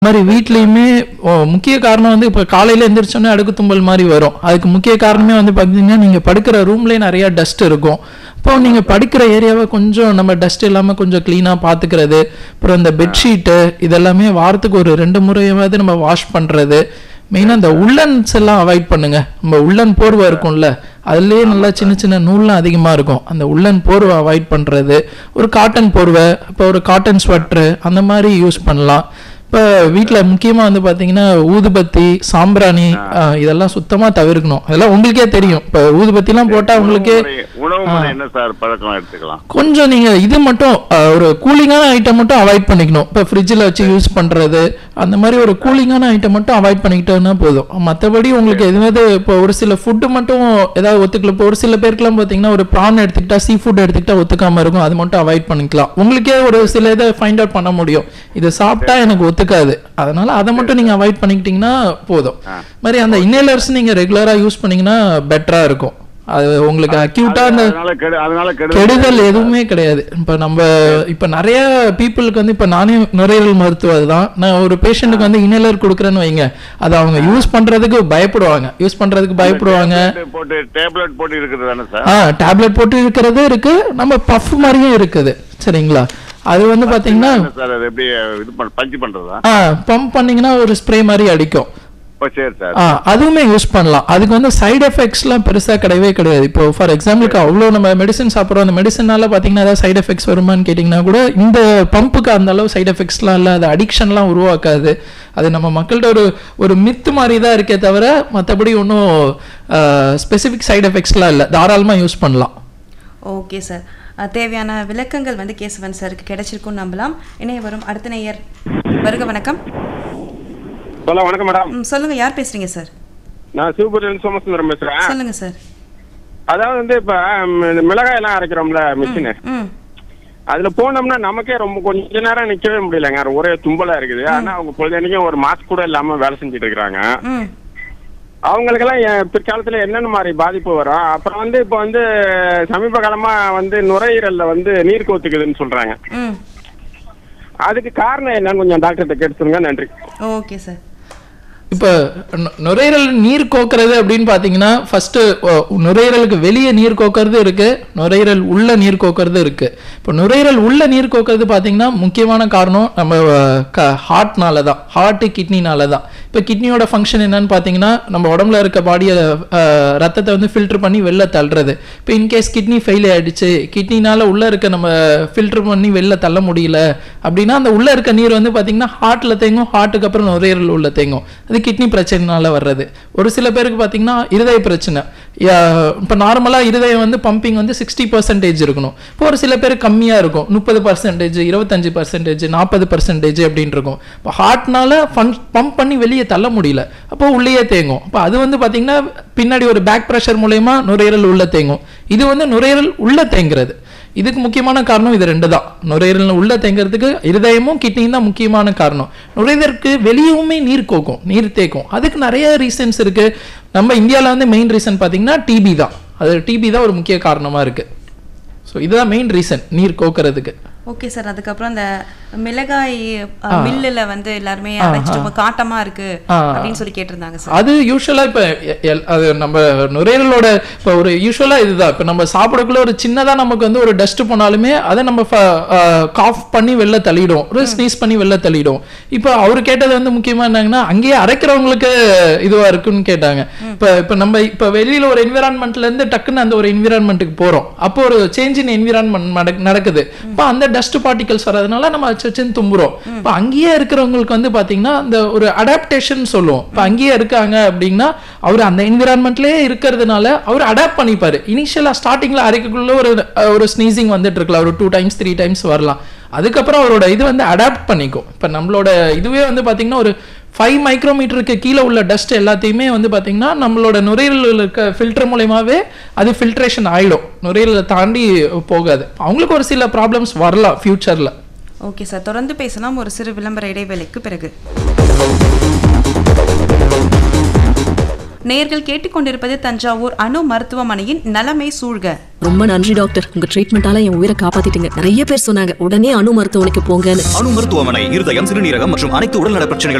மாதிரி வீட்லயுமே ஓ, முக்கிய காரணம் வந்து இப்போ காலையில எந்திரிச்சோன்னே அடுக்கு தும்பல் மாதிரி வரும் அதுக்கு முக்கிய காரணமே வந்து பார்த்தீங்கன்னா நீங்க படுக்கிற ரூம்லயே நிறைய டஸ்ட் இருக்கும் இப்போ நீங்க படுக்கிற ஏரியாவை கொஞ்சம் நம்ம டஸ்ட் இல்லாம கொஞ்சம் க்ளீனா பாத்துக்கிறது அப்புறம் இந்த பெட்ஷீட்டு இதெல்லாமே வாரத்துக்கு ஒரு ரெண்டு முறையாவது நம்ம வாஷ் பண்றது மெயினாக இந்த உள்ளன்ஸ் எல்லாம் அவாய்ட் பண்ணுங்க நம்ம உள்ளன் போர்வை இருக்கும்ல அதுலேயே நல்லா சின்ன சின்ன நூல்லாம் அதிகமாக இருக்கும் அந்த உள்ளன் போர்வை அவாய்ட் பண்ணுறது ஒரு காட்டன் போர்வை இப்போ ஒரு காட்டன் ஸ்வெட்ரு அந்த மாதிரி யூஸ் பண்ணலாம் இப்போ வீட்டில் முக்கியமாக வந்து பார்த்தீங்கன்னா ஊதுபத்தி சாம்பிராணி ஆஹ், இதெல்லாம் சுத்தமாக தவிர்க்கணும் அதெல்லாம் உங்களுக்கே தெரியும் இப்போ ஊதுபத்திலாம் போட்டால் உங்களுக்கே உணவு முறை- உணவு முறை என்ன சார் பழக்கம் எடுத்துக்கலாம் கொஞ்சம் நீங்க இது மட்டும் அஹ், ஒரு கூலிங்கான ஐட்டம் மட்டும் அவாய்ட் பண்ணிக்கணும் இப்போ ஃப்ரிட்ஜில் வச்சு யூஸ் பண்றது அந்த மாதிரி ஒரு கூலிங்கான ஐட்டம் மட்டும் அவாய்ட் பண்ணிக்கிட்டோம்னா போதும் மற்றபடி உங்களுக்கு எதுவாவது இப்போ ஒரு சில ஃபுட்டு மட்டும் ஏதாவது ஒத்துக்கல இப்போ ஒரு சில பேருக்குலாம் பார்த்தீங்கன்னா ஒரு ப்ரான் எடுத்துக்கிட்டா சீ ஃபுட் எடுத்துக்கிட்டா ஒத்துக்காம இருக்கும் அது மட்டும் அவாய்ட் பண்ணிக்கலாம் உங்களுக்கே ஒரு சில இதை ஃபைண்ட் அவுட் பண்ண முடியும் இது சாப்பிட்டா எனக்கு ஒத்துக்காது அதனால அதை மட்டும் நீங்க அவாய்ட் பண்ணிக்கிட்டீங்கன்னா போதும் மாதிரி அந்த இன்னேலர்ஸ் நீங்க ரெகுலரா யூஸ் பண்ணீங்கன்னா பெட்டரா இருக்கும் அது உங்களுக்கு அக்யூட்டா அந்த அதனால கெடு அதனால கெடு கெடுதல் எதுவுமே கிடையாது இப்ப நம்ம இப்ப நிறைய பீப்புளுக்கு வந்து இப்ப நானே நுரையீரல் மருத்துவர் தான் நான் ஒரு பேஷண்ட்டுக்கு வந்து இன்ஹேலர் கொடுக்குறேன்னு வைங்க அதை அவங்க யூஸ் பண்றதுக்கு பயப்படுவாங்க யூஸ் பண்றதுக்கு பயப்படுவாங்க டேப்லெட் போட்டு டேப்லெட் போட்டு இருக்குது தானே சார் ஆ டேப்லெட் போட்டு இருக்கிறது இருக்கு நம்ம பஃப் மாதிரியும் இருக்குது சரிங்களா அது வந்து பாத்தீங்கன்னா என்ன சார் அது எப்படி இது பண்ண பஞ்சு பண்றதா ஆ பம்ப் பண்ணீங்கன்னா ஒரு ஸ்ப்ரே மாதிரி அடிக்கும் ஓ சரி சார் ஆ அதுவுமே யூஸ் பண்ணலாம் அதுக்கு வந்து சைடு எஃபெக்ட்ஸ்லாம் பெருசா கிடையவே கிடையாது இப்போ ஃபார் எக்ஸாம்பிளுக்கு அவ்வளோ நம்ம மெடிசன் சாப்பிட்றோம் அந்த மெடிசனால பார்த்தீங்கன்னா ஏதாவது சைடு எஃபெக்ட்ஸ் வருமான்னு கேட்டிங்கன்னா கூட இந்த பம்புக்கு அந்த அளவு சைடு எஃபெக்ட்ஸ்லாம் இல்லை அது அடிக்ஷன்லாம் உருவாக்காது அது நம்ம மக்கள்கிட்ட ஒரு ஒரு மித்து மாதிரி தான் இருக்கே தவிர மற்றபடி ஒன்றும் ஸ்பெசிஃபிக் சைடு எஃபெக்ட்ஸ்லாம் இல்லை தாராளமாக யூஸ் பண்ணலாம் ஓகே சார் அஹ், தேவையான விளக்கங்கள் வந்து கேசவன் சாருக்கு கிடைச்சிருக்கும்னு நம்பலாம் இணைய வரும் அடுத்த நேயர் வருக வணக்கம் ஹலோ வணக்கம் மேடம் ம், சொல்லுங்க யார் பேசுறீங்க சார் நான் சிவபுரியிலிருந்து சோமசுந்தரம் பேசுறேன் சொல்லுங்க சார் அதாவது வந்து இப்ப ம், இந்த மிளகாய் எல்லாம் அரைக்கிறோம்ல மிஷினு ம் அதுல போனோம்னா நமக்கே ரொம்ப கொஞ்ச நேரம் நிக்கவே முடியலங்க ஒரே தும்பலா இருக்குது ஆனா அவங்க பொழுதன்னைக்கும் ஒரு மாஸ்க் கூட இல்லாம வேலை செஞ்சுட்டு இருக்காங்க ம் அவங்களுக்கெல்லாம் எ- பிற்காலத்துல என்னென்ன மாதிரி பாதிப்பு வரும் அப்புறம் வந்து இப்ப வந்து சமீப காலமா வந்து நுரையீரல்ல வந்து நீர் கோத்துக்குதுன்னு சொல்றாங்க ம் அதுக்கு காரணம் என்னன்னு கொஞ்சம் டாக்டர்கிட்ட கேட்டு சொல்லுங்க நன்றி ஓகே சார் இப்போ நு- நுரையீரல் நீர் கோக்குறது அப்படின்னு பார்த்தீங்கன்னா ஃபர்ஸ்ட் நுரையீரலுக்கு வெளியே நீர் கோக்கிறது இருக்கு நுரையீரல் உள்ள நீர் கோக்கிறது இருக்கு இப்போ நுரையீரல் உள்ள நீர் கோக்கிறது பார்த்தீங்கன்னா முக்கியமான காரணம் நம்ம ஹார்ட்னால தான் ஹார்ட்டு கிட்னினால தான் இப்போ கிட்னியோட ஃபங்க்ஷன் என்னன்னு பார்த்தீங்கன்னா நம்ம உடம்புல இருக்க பாடியை ரத்தத்தை வந்து ஃபில்டர் பண்ணி வெளில தள்ளுறது இப்போ இன்கேஸ் கிட்னி ஃபெயில் ஆயிடுச்சு கிட்னினால உள்ள இருக்க நம்ம ஃபில்டர் பண்ணி வெளில தள்ள முடியல அப்படின்னா அந்த உள்ள இருக்க நீர் வந்து பார்த்தீங்கன்னா ஹார்ட்ல தேங்கும் ஹார்ட்டுக்கு அப்புறம் நுரையீரல் உள்ள தேங்கும் அது கிட்னி பிரச்சனைனால வர்றது ஒரு சில பேருக்கு பார்த்தீங்கன்னா இருதய பிரச்சனை இப்போ நார்மலாக இருதயம் வந்து பம்பிங் வந்து சிக்ஸ்டி பர்சன்டேஜ் இருக்கணும் இப்போ ஒரு சில பேர் கம்மியாக இருக்கும் முப்பது பர்சன்டேஜ் இருபத்தஞ்சு பர்சன்டேஜ் நாற்பது பர்சன்டேஜ் அப்படின்னு இருக்கும் இப்போ ஹார்ட்னால ஃபன் பம்ப் பண்ணி வெளியே தள்ள முடியல அப்போ உள்ளேயே தேங்கும் அப்போ அது வந்து பார்த்தீங்கன்னா பின்னாடி ஒரு பேக் ப்ரெஷர் மூலயமா நுரையீரல் உள்ள தேங்கும் இது வந்து நுரையீரல் உள்ள தேங்குறது இதுக்கு முக்கியமான காரணம் இது ரெண்டு தான் நுரையீரல் உள்ள தேங்கிறதுக்கு இருதயமும் கிட்னியும் தான் முக்கியமான காரணம் நுரையீரலுக்கு வெளியவுமே நீர் கோக்கும் நீர் தேக்கும் அதுக்கு நிறைய ரீசன்ஸ் இருக்கு நம்ம இந்தியாவில் வந்து மெயின் ரீசன் பார்த்தீங்கன்னா டிபி தான் அது டிபி தான் ஒரு முக்கிய காரணமாக இருக்கு ஸோ இதுதான் மெயின் ரீசன் நீர் கோக்கிறதுக்கு ஓகே சார் அதுக்கப்புறம் அந்த மிளகாய் மில்லுல வந்து எல்லாருமே அரைச்சிட்டு ரொம்ப காட்டமா இருக்கு ஆ. அப்படின்னு சொல்லி கேட்டிருந்தாங்க சார் அது யூஸ்வலாக இப்போ அது நம்ம நுரையீரலோட இப்போ ஒரு யூஸ்வலாக இதுதான் இப்போ நம்ம சாப்பிடக்குள்ள ஒரு சின்னதாக நமக்கு வந்து ஒரு டஸ்ட் போனாலுமே அதை நம்ம காஃப் பண்ணி வெளில தள்ளிடும் ஒரு ஸ்னீஸ் பண்ணி வெளில தள்ளிடும் இப்போ அவர் கேட்டது வந்து முக்கியமாக என்னங்கன்னா அங்கேயே அரைக்கிறவங்களுக்கு இதுவாக இருக்குன்னு கேட்டாங்க இப்போ இப்போ நம்ம இப்போ வெளியில் ஒரு environmentல இருந்து டக்குன்னு அந்த ஒரு என்விரான்மெண்ட்டுக்கு போகிறோம் அப்போ ஒரு சேஞ்ச் இன் என்விரான்மெண்ட் நடக்குது இப்போ அந்த டஸ்ட் பார்ட்டிகல்ஸ் வர்றதுனால நம்ம சச்சின்னு தும்புறோம் இப்போ அங்கேயே இருக்கிறவங்களுக்கு வந்து பாத்தீங்கன்னா அந்த ஒரு அடாப்டேஷன் சொல்லுவோம் இப்போ அங்கேயே இருக்காங்க அப்படின்னா அவர் அந்த என்விரான்மெண்ட்லயே இருக்கிறதுனால அவர் அடாப்ட் பண்ணிப்பாரு இனிஷியலா ஸ்டார்டிங்ல அரைக்கக்குள்ள ஒரு அஹ், ஒரு ஸ்னீசிங் வந்துட்டு இருக்கலாம் ஒரு டூ டைம்ஸ் த்ரீ டைம்ஸ் வரலாம் அதுக்கப்புறம் அவரோட இது வந்து அடாப்ட் பண்ணிக்கும் இப்போ நம்மளோட இதுவே வந்து பாத்தீங்கன்னா ஒரு ஃபைவ் மைக்ரோமீட்டருக்கு கீழே உள்ள டஸ்ட் எல்லாத்தையுமே வந்து பாத்தீங்கன்னா நம்மளோட நுரையீரலில் இருக்க ஃபில்டர் மூலயமாவே அது ஃபில்ட்ரேஷன் ஆயிடும் நுரையீரலை தாண்டி போகாது அவங்களுக்கு ஒரு சில ப்ராப்ளம்ஸ் வரலாம் ஃபியூச்சர்ல ஓகே சார் தொடர்ந்து பேசலாம் ஒரு சிறு விளம்பர இடைவேளைக்கு பிறகு நேர்கள் கேட்டுக்கொண்டிருப்பது தஞ்சாவூர் அணு மருத்துவமனையின் நலமை சூழ்க ரொம்ப நன்றி டாக்டர் உங்க ட்ரீட்மெண்டால என் உயிரை காப்பாத்திட்டீங்க நிறைய பேர் சொன்னாங்க உடனே அணு மருத்துவமனைக்கு போங்கன்னு அணு மருத்துவமனை இருதயம் சிறுநீரகம் மற்றும் அனைத்து உடல்நல பிரச்சனைகள்